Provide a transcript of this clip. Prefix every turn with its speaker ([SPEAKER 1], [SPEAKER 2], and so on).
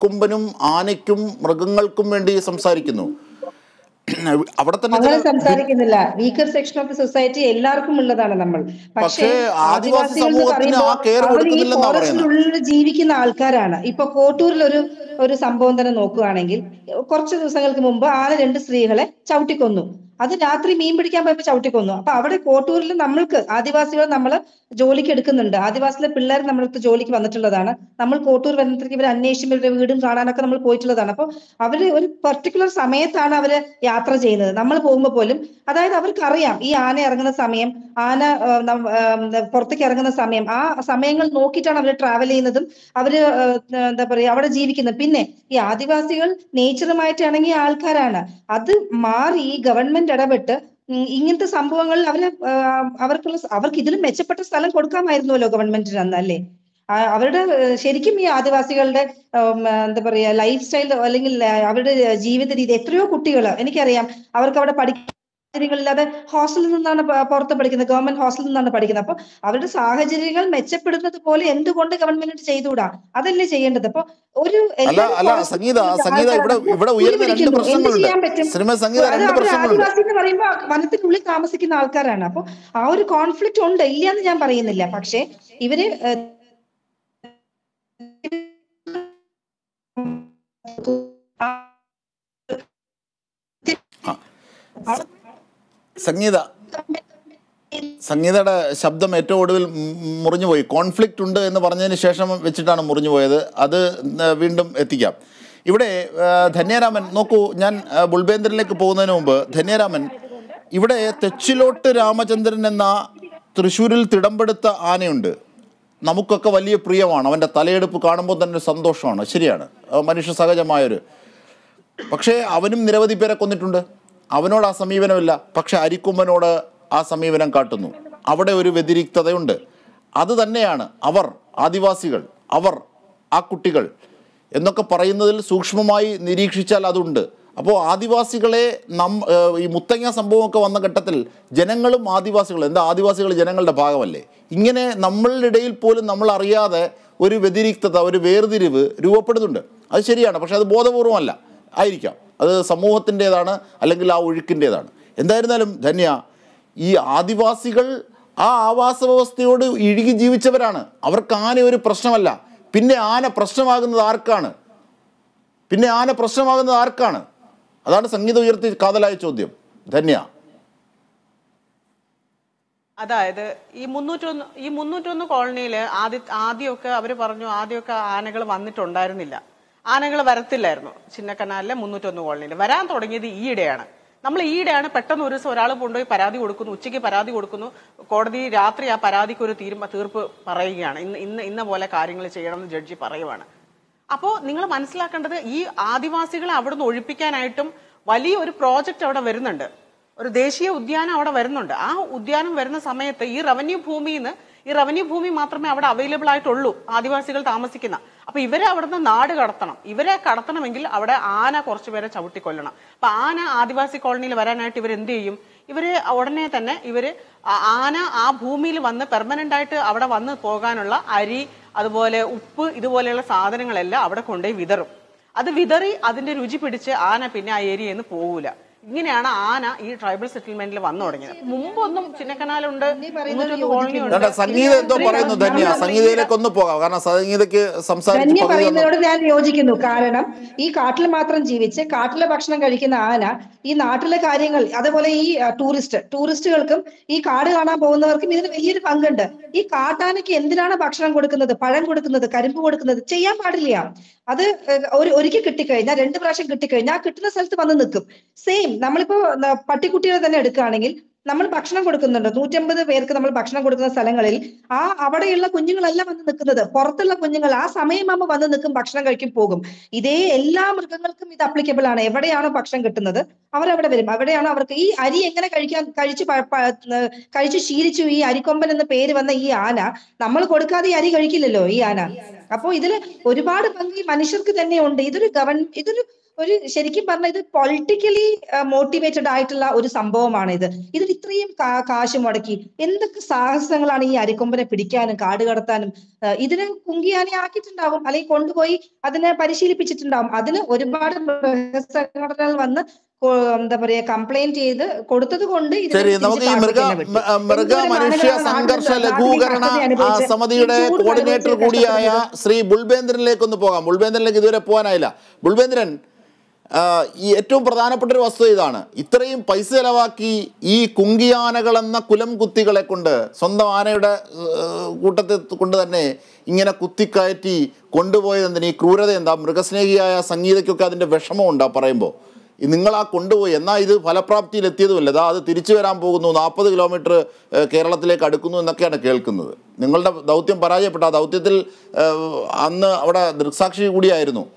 [SPEAKER 1] അരിക്കൊമ്പനും ആനയ്ക്കും മൃഗങ്ങൾക്കും വേണ്ടി സംസാരിക്കുന്നു അവിടെ തന്നെ
[SPEAKER 2] അങ്ങനെ
[SPEAKER 1] ചില
[SPEAKER 2] സംസാരിക്കുന്നില്ല weaker section of the society എല്ലാവർക്കും ഉള്ളതാണ് നമ്മൾ
[SPEAKER 1] പക്ഷേ ആദിവാസി
[SPEAKER 2] ആദിവാസികൾ എന്ന്
[SPEAKER 1] സമൂഹത്തിന് ആ
[SPEAKER 2] പറയുമ്പോൾ
[SPEAKER 1] കെയർ
[SPEAKER 2] അവർ ഈ
[SPEAKER 1] കൊടുക്കുന്നില്ലെന്നാ പറയുന്നത്
[SPEAKER 2] ഫോറസ്റ്റിനുള്ളിൽ ജീവിക്കുന്ന ആൾക്കാരാണ് ഇപ്പൊ കോട്ടൂരിൽ ഒരു ഒരു സംഭവം തന്നെ നോക്കുകയാണെങ്കിൽ കുറച്ച് ദിവസങ്ങൾക്ക് മുമ്പ് ആന രണ്ട് സ്ത്രീകളെ ചവിട്ടിക്കൊന്നു അത് രാത്രി മീൻ പിടിക്കാൻ പോയപ്പോ ചവിട്ടിക്കൊന്നു അപ്പൊ അവിടെ കോട്ടൂരിൽ നമ്മൾക്ക് ആദിവാസികൾ നമ്മൾ ജോലിക്ക് എടുക്കുന്നുണ്ട് ആദിവാസിയിലെ പിള്ളേർ നമ്മൾക്ക് ജോലിക്ക് വന്നിട്ടുള്ളതാണ് നമ്മൾ കോട്ടൂർ വരുന്നതിലേക്ക് ഇവർ അന്വേഷിച്ചും ഇവരുടെ വീടും കാണാനൊക്കെ നമ്മൾ പോയിട്ടുള്ളതാണ് അപ്പൊ അവര് ഒരു പെർട്ടിക്കുലർ സമയത്താണ് അവര് യാത്ര ചെയ്യുന്നത് നമ്മൾ പോകുമ്പോൾ പോലും അതായത് അവർക്ക് അറിയാം ഈ ആന ഇറങ്ങുന്ന സമയം ആന ആ, നം- ആ, പുറത്തേക്ക് ഇറങ്ങുന്ന സമയം ആ സമയങ്ങൾ നോക്കിയിട്ടാണ് അവർ ട്രാവൽ ചെയ്യുന്നതും അവര് ആ, എന്താ പറയാ അവിടെ ജീവിക്കുന്നത് പിന്നെ ഈ ആദിവാസികൾ നേച്ചറുമായിട്ട് ഇണങ്ങിയ ആൾക്കാരാണ് അത് മാറി ഈ ഗവൺമെന്റ് ഇടപെട്ട് ഉം, ഇങ്ങനത്തെ സംഭവങ്ങളിൽ അവര് ആ, അവർക്കുള്ള അവർക്ക് ഇതിലും മെച്ചപ്പെട്ട സ്ഥലം കൊടുക്കാമായിരുന്നല്ലോ ഗവൺമെന്റിന് അന്ന് അല്ലേ ആ, അവരുടെ ഏഹ്, ശരിക്കും ഈ ആദിവാസികളുടെ ഉം, എന്താ പറയാ ലൈഫ് സ്റ്റൈൽ അല്ലെങ്കിൽ ആ, അവരുടെ ജീവിത രീതി എത്രയോ കുട്ടികൾ എനിക്കറിയാം അവർക്ക് അവിടെ പഠിക്കാൻ സാഹചര്യങ്ങളില്ലാതെ ഹോസ്റ്റലിൽ നിന്നാണ് പ- പുറത്ത് പഠിക്കുന്നത് ഗവൺമെന്റ് ഹോസ്റ്റലിൽ നിന്നാണ് പഠിക്കുന്നത് അപ്പൊ അവരുടെ സാഹചര്യങ്ങൾ മെച്ചപ്പെടുന്നത് പോലെ എന്തുകൊണ്ട് ഗവൺമെന്റ് ചെയ്തുകൂടാ അതല്ലേ ചെയ്യേണ്ടത് അപ്പൊ ഒരു
[SPEAKER 1] അല്ല
[SPEAKER 2] എല്ലാവരും
[SPEAKER 1] അല്ല
[SPEAKER 2] forest
[SPEAKER 1] സംഗീത
[SPEAKER 2] ൽ
[SPEAKER 1] സംഗീത ഇവിടെ
[SPEAKER 2] ആൾക്കാരാണ്.
[SPEAKER 1] ഇവിടെ
[SPEAKER 2] കൂലി
[SPEAKER 1] ഉയർന്ന രണ്ട്
[SPEAKER 2] പിടിക്കുന്നു. എന്ത്
[SPEAKER 1] പ്രശ്നങ്ങളുണ്ട്
[SPEAKER 2] ചെയ്യാൻ പറ്റും
[SPEAKER 1] സിനിമ സംഗീത
[SPEAKER 2] അത്
[SPEAKER 1] രണ്ട്
[SPEAKER 2] അവർ
[SPEAKER 1] പ്രശ്നങ്ങളുണ്ട്
[SPEAKER 2] ആദിവാസി എന്ന് പറയുമ്പോൾ വനത്തിനുള്ളിൽ താമസിക്കുന്ന ആൾക്കാരാണ് അപ്പൊ ആ ഒരു കോൺഫ്ലിക്റ്റ് ഉണ്ട് ഇല്ല എന്ന് ഞാൻ പറയുന്നില്ല പക്ഷെ ഇവര് ഏഹ്,
[SPEAKER 1] സംഗീത സംഗീതയുടെ ശബ്ദം ഏറ്റവും ഒടുവിൽ മുറിഞ്ഞു പോയി കോൺഫ്ലിക്റ്റ് ഉണ്ട് എന്ന് പറഞ്ഞതിന് ശേഷം വെച്ചിട്ടാണ് മുറിഞ്ഞു പോയത് അത് ന- വീണ്ടും എത്തിക്കാം ഇവിടെ ആ, ധന്യരാമൻ നോക്കൂ ഞാൻ ആ, ബുൾബേന്ദ്രനിലേക്ക് പോകുന്നതിന് മുമ്പ് ധന്യരാമൻ ഇവിടെ തെച്ചിലോട്ട് രാമചന്ദ്രൻ എന്ന തൃശ്ശൂരിൽ തിടമ്പെടുത്ത ആനയുണ്ട് നമുക്കൊക്കെ വലിയ പ്രിയമാണ് അവൻ്റെ തലയെടുപ്പ് കാണുമ്പോൾ തന്നെ ഒരു സന്തോഷമാണ് ശരിയാണ് ആ, മനുഷ്യ സഹജമായൊരു പക്ഷേ അവനും നിരവധി പേരെ കൊന്നിട്ടുണ്ട് അവനോട് ആ സമീപനമില്ല പക്ഷെ അരിക്കൊമ്പനോട് ആ സമീപനം കാട്ടുന്നു അവിടെ ഒരു വ്യതിരിക്തതയുണ്ട് അത് തന്നെയാണ് അവർ ആദിവാസികൾ അവർ ആ കുട്ടികൾ എന്നൊക്കെ പറയുന്നതിൽ സൂക്ഷ്മമായി നിരീക്ഷിച്ചാൽ അതുണ്ട് അപ്പോൾ ആദിവാസികളെ നം ഏഹ് ഈ മുത്തങ്ങ സംഭവമൊക്കെ വന്ന ഘട്ടത്തിൽ ജനങ്ങളും ആദിവാസികളും എന്താ ആദിവാസികൾ ജനങ്ങളുടെ ഭാഗമല്ലേ ഇങ്ങനെ നമ്മളുടെ ഇടയിൽ പോലും നമ്മൾ അറിയാതെ ഒരു വ്യതിരിക്തത ഒരു വേർതിരിവ് രൂപപ്പെടുന്നുണ്ട് അത് ശരിയാണ് പക്ഷെ അത് ബോധപൂർവമല്ല ആയിരിക്കാം അത് സമൂഹത്തിൻ്റെതാണ് അല്ലെങ്കിൽ ആ ഒഴുക്കിൻ്റെതാണ് എന്തായിരുന്നാലും ധന്യ ഈ ആദിവാസികൾ ആ ആവാസ വ്യവസ്ഥയോട് ഇഴുകി ജീവിച്ചവരാണ് അവർക്ക് ആന ഒരു പ്രശ്നമല്ല പിന്നെ ആന പ്രശ്നമാകുന്നത് ആർക്കാണ് പിന്നെ ആന പ്രശ്നമാകുന്നത് ആർക്കാണ് അതാണ് സംഗീതം ഉയർത്തി കാതലായ ചോദ്യം ധന്യ
[SPEAKER 3] അതായത് ഈ മുന്നൂറ്റൊന്ന് ഈ മുന്നൂറ്റൊന്ന് കോളനിയിൽ ആദ്യ ആദ്യമൊക്കെ അവർ പറഞ്ഞു ആദ്യമൊക്കെ ആനകൾ വന്നിട്ടുണ്ടായിരുന്നില്ല ആനകൾ വരത്തില്ലായിരുന്നു ചിന്നക്കനാലിലെ മുന്നൂറ്റൊന്ന് കോളനിയിൽ വരാൻ തുടങ്ങിയത് ഈയിടെയാണ് നമ്മൾ ഈയിടെയാണ് പെട്ടെന്ന് ഒരു ദിവസം ഒരാൾ കൊണ്ടുപോയി പരാതി കൊടുക്കുന്നു ഉച്ചയ്ക്ക് പരാതി കൊടുക്കുന്നു കോടതി രാത്രി ആ പരാതിക്ക് ഒരു തീരുമാന തീർപ്പ് പറയുകയാണ് ഇന്ന് ഇന്ന് ഇന്ന പോലെ കാര്യങ്ങൾ ചെയ്യണമെന്ന് ജഡ്ജി പറയുവാണ് അപ്പോൾ നിങ്ങൾ മനസ്സിലാക്കേണ്ടത് ഈ ആദിവാസികളെ അവിടുന്ന് ഒഴിപ്പിക്കാനായിട്ടും വലിയ ഒരു പ്രോജക്റ്റ് അവിടെ വരുന്നുണ്ട് ഒരു ദേശീയ ഉദ്യാനം അവിടെ വരുന്നുണ്ട് ആ ഉദ്യാനം വരുന്ന സമയത്ത് ഈ റവന്യൂ ഭൂമിയിൽ നിന്ന് ഈ റവന്യൂ ഭൂമി മാത്രമേ അവിടെ അവൈലബിൾ ആയിട്ടുള്ളൂ ആദിവാസികൾ താമസിക്കുന്ന അപ്പൊ ഇവരെ അവിടുന്ന് നാട് കടത്തണം ഇവരെ കടത്തണമെങ്കിൽ അവിടെ ആന കുറച്ചു പേരെ ചവിട്ടിക്കൊല്ലണം അപ്പൊ ആന ആദിവാസി കോളനിയിൽ വരാനായിട്ട് ഇവർ എന്ത് ചെയ്യും ഇവര് ഉടനെ തന്നെ ഇവര് ആ- ആന ആ ഭൂമിയിൽ വന്ന് പെർമനന്റ് ആയിട്ട് അവിടെ വന്ന് പോകാനുള്ള അരി അതുപോലെ ഉപ്പ് ഇതുപോലെയുള്ള സാധനങ്ങളെല്ലാം അവിടെ കൊണ്ടുപോയി വിതറും അത് വിതറി അതിന്റെ രുചി പിടിച്ച് ആന പിന്നെ ആ ഏരിയയിൽ നിന്ന് പോകൂല ഇങ്ങനെയാണ് ആന ഈ ട്രൈബൽ സെറ്റിൽമെന്റിൽ വന്നു തുടങ്ങിയത് മുമ്പൊന്നും ചിന്നക്കനാലുണ്ട് മുന്നൂറ്റൊന്ന് കോളനി ഉണ്ട്
[SPEAKER 1] വേണ്ട സംഗീത എന്തോ പറയുന്നു ധന്യ സംഗീതയിലേക്ക് ഒന്ന് പോകാം കാരണം സംഗീതയ്ക്ക് സംസാരിച്ച്
[SPEAKER 2] ധന്യ
[SPEAKER 1] പകുതി വന്നു
[SPEAKER 2] പറയുന്നതിനോട് ഞാൻ യോജിക്കുന്നു കാരണം ഈ കാട്ടിൽ മാത്രം ജീവിച്ച് കാട്ടിലെ ഭക്ഷണം കഴിക്കുന്ന ആന ഈ നാട്ടിലെ കാര്യങ്ങൾ അതേപോലെ ഈ അഹ്, ടൂറിസ്റ്റ് ടൂറിസ്റ്റുകൾക്കും ഈ കാട് കാണാൻ പോകുന്നവർക്കും ഇതിന് വലിയൊരു പങ്കുണ്ട് ഈ കാട്ടാനയ്ക്ക് എന്തിനാണ് ഭക്ഷണം കൊടുക്കുന്നത് പഴം കൊടുക്കുന്നത് കരിമ്പ് കൊടുക്കുന്നത് ചെയ്യാൻ പാടില്ല അത് ഏഹ്, ഒരു ഒരിക്കൽ കിട്ടിക്കഴിഞ്ഞാൽ രണ്ട് പ്രാവശ്യം കിട്ടിക്കഴിഞ്ഞാൽ ആ കിട്ടുന്ന സ്ഥലത്ത് വന്ന് നിൽക്കും സെയിം നമ്മളിപ്പോ ന- പട്ടിക്കുട്ടികളെ തന്നെ എടുക്കുകയാണെങ്കിൽ നമ്മൾ ഭക്ഷണം കൊടുക്കുന്നുണ്ട് നൂറ്റമ്പത് പേർക്ക് നമ്മൾ ഭക്ഷണം കൊടുക്കുന്ന സ്ഥലങ്ങളിൽ ആ അവിടെയുള്ള കുഞ്ഞുങ്ങളല്ല വന്ന് നിൽക്കുന്നത് പുറത്തുള്ള കുഞ്ഞുങ്ങൾ ആ സമയമാകുമ്പോൾ വന്ന് നിൽക്കും ഭക്ഷണം കഴിക്കും പോകും ഇതേ എല്ലാ മൃഗങ്ങൾക്കും ഇത് അപ്ലിക്കബിൾ ആണ് എവിടെയാണോ ഭക്ഷണം കിട്ടുന്നത് അവരവിടെ വരും അവിടെയാണോ അവർക്ക് ഈ അരി എങ്ങനെ കഴിക്കാൻ കഴിച്ച് പ- പ- ഏർ കഴിച്ച് ശീലിച്ചു ഈ അരിക്കൊമ്പൻ എന്ന പേര് വന്ന ഈ ആന നമ്മൾ കൊടുക്കാതെ ഈ അരി കഴിക്കില്ലല്ലോ ഈ ആന അപ്പോൾ ഇതില് ഒരുപാട് പങ്ക് ഈ മനുഷ്യർക്ക് തന്നെ ഉണ്ട് ഇതൊരു ഗവൺ ഇതൊരു ഒരു ശരിക്കും പറഞ്ഞാൽ ഇത് പൊളിറ്റിക്കലി മോട്ടിവേറ്റഡ് ആയിട്ടുള്ള ഒരു സംഭവമാണ് ഇത് ഇതിൽ ഇത്രയും കാ- കാശ് മുടക്കി എന്തൊക്കെ സാഹസങ്ങളാണ് ഈ അരിക്കൊമ്പനെ പിടിക്കാനും കാട് കടത്താനും ആ, ഇതിനെ കുങ്കിയാനെ ആക്കിയിട്ടുണ്ടാവും അല്ലെങ്കിൽ കൊണ്ടുപോയി അതിനെ പരിശീലിപ്പിച്ചിട്ടുണ്ടാവും അതിന് ഒരുപാട് മൃഗസംഘടനകൾ വന്ന് കൊ- എന്താ പറയാ കംപ്ലൈന്റ് ചെയ്ത് കൊടുത്തത് കൊണ്ട് ഇതിനെ
[SPEAKER 1] ശരി
[SPEAKER 2] തിരിച്ച്
[SPEAKER 1] നമുക്ക് ഈ മൃഗ
[SPEAKER 2] പാർട്ടിക്ക് തന്നെ വിട്ടു.
[SPEAKER 1] മ- മൃഗ
[SPEAKER 2] എന്തോരം
[SPEAKER 1] മനുഷ്യ
[SPEAKER 2] ആളുകളാണ്
[SPEAKER 1] സംഘർഷ
[SPEAKER 2] നാട്ടിൽ
[SPEAKER 1] ലഘൂകരണ
[SPEAKER 2] നാട്ടിൽ
[SPEAKER 1] ആ,
[SPEAKER 2] അനുഭവിച്ച്
[SPEAKER 1] സമിതിയുടെ
[SPEAKER 2] ഈ ചൂട്
[SPEAKER 1] കോർഡിനേറ്റർ
[SPEAKER 2] അനുഭവിച്ച്
[SPEAKER 1] കൂടിയായ
[SPEAKER 2] കഷ്ടപ്പെടുന്നത്.
[SPEAKER 1] ശ്രീ ബുൾബേന്ദ്രനിലേക്ക് ഒന്ന് പോകാം ബുൾബേന്ദ്രനിലേക്ക് ഇതുവരെ പോകാനായില്ല ബുൾബേന്ദ്രൻ ആ, ഈ ഏറ്റവും പ്രധാനപ്പെട്ട ഒരു വസ്തുത ഇതാണ് ഇത്രയും പൈസ ചെലവാക്കി ഈ കുങ്കിയാനകൾ എന്ന കുലം കുത്തികളെ കൊണ്ട് സ്വന്തം ആനയുടെ ഏഹ്, കൂട്ടത്തെ കൊണ്ട് തന്നെ ഇങ്ങനെ കുത്തിക്കയറ്റി കൊണ്ടുപോയത് എന്തിന് ഈ ക്രൂരത എന്താ മൃഗസ്നേഹിയായ സംഗീതയ്ക്കൊക്കെ അതിൻ്റെ വിഷമമുണ്ടാ പറയുമ്പോൾ നിങ്ങൾ ആ കൊണ്ടുപോയി എന്നാൽ ഇത് ഫലപ്രാപ്തിയിൽ എത്തിയതുമില്ല അതാ അത് തിരിച്ചു വരാൻ പോകുന്നു നാൽപ്പത് കിലോമീറ്റർ ഏഹ്, കേരളത്തിലേക്ക് അടുക്കുന്നു എന്നൊക്കെയാണ് കേൾക്കുന്നത് നിങ്ങളുടെ ദൗത്യം പരാജയപ്പെട്ട ആ ദൗത്യത്തിൽ ഏഹ്, അന്ന് അവിടെ ദൃക്സാക്ഷി കൂടിയായിരുന്നു